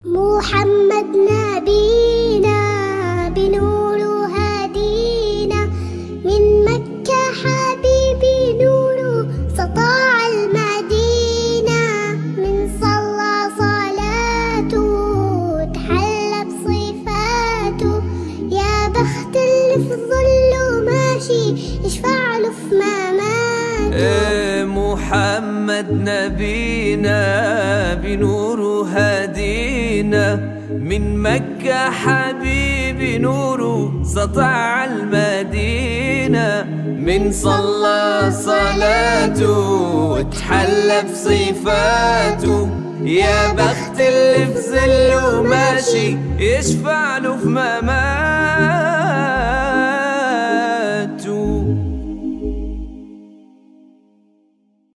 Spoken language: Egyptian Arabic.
محمد نبينا بنور هدينا من مكة حبيبي نور سطاع المدينة من صلى صلاته تحلى بصفاته يا بخت اللي في ظله ماشي يشفع له في مماته إيه محمد نبينا بنوره هدينا من مكة حبيبي نوره سطع المدينة من صلى صلاته وتحلى بصفاته يا بخت اللي في ظله ماشي يشفع له في مماته